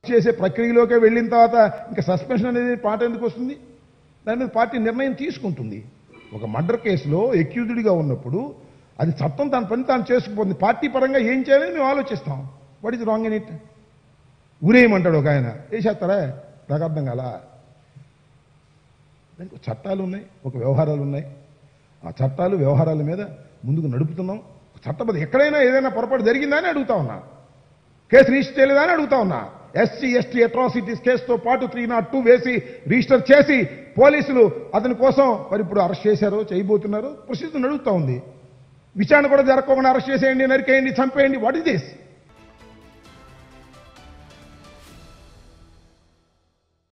చేసే ప్రక్రియలోకే వెళ్ళిన తర్వాత ఇంకా సస్పెన్షన్ అనేది పాట ఎందుకు వస్తుంది దాని మీద పార్టీ నిర్ణయం తీసుకుంటుంది ఒక మర్డర్ కేసులో ఎక్యూజ్డ్గా ఉన్నప్పుడు అది చట్టం తన పని తాను చేసుకుపోతుంది పార్టీ పరంగా ఏం చేయాలని మేము ఆలోచిస్తాం what is wrong in it ఊరేయమంటాడు ఒక ఆయన వేసేస్తారా నాకు అర్థం కాలా దానికి ఒక చట్టాలు ఉన్నాయి ఒక వ్యవహారాలు ఉన్నాయి ఆ చట్టాలు వ్యవహారాల మీద ముందుకు నడుపుతున్నాం చట్టబద్ధ ఎక్కడైనా ఏదైనా పొరపాటు జరిగిందా అని అడుగుతా ఉన్నా కేసు రిజిస్టర్ చేయలేదా అని అడుగుతా ఉన్నా ఎస్సీ ఎస్టీ అట్రాసిటీస్ కేసుతో పాటు త్రీ నాట్ టూ వేసి రిజిస్టర్ చేసి పోలీసులు అతని కోసం మరి ఇప్పుడు అరెస్ట్ చేశారు చేయబోతున్నారు ప్రొసీజర్ నడుగుతా ఉంది విచారణ కూడా జరగకుండా అరెస్ట్ చేసేయండి నరికేయండి చంపేయండి వాట్ ఇస్ దిస్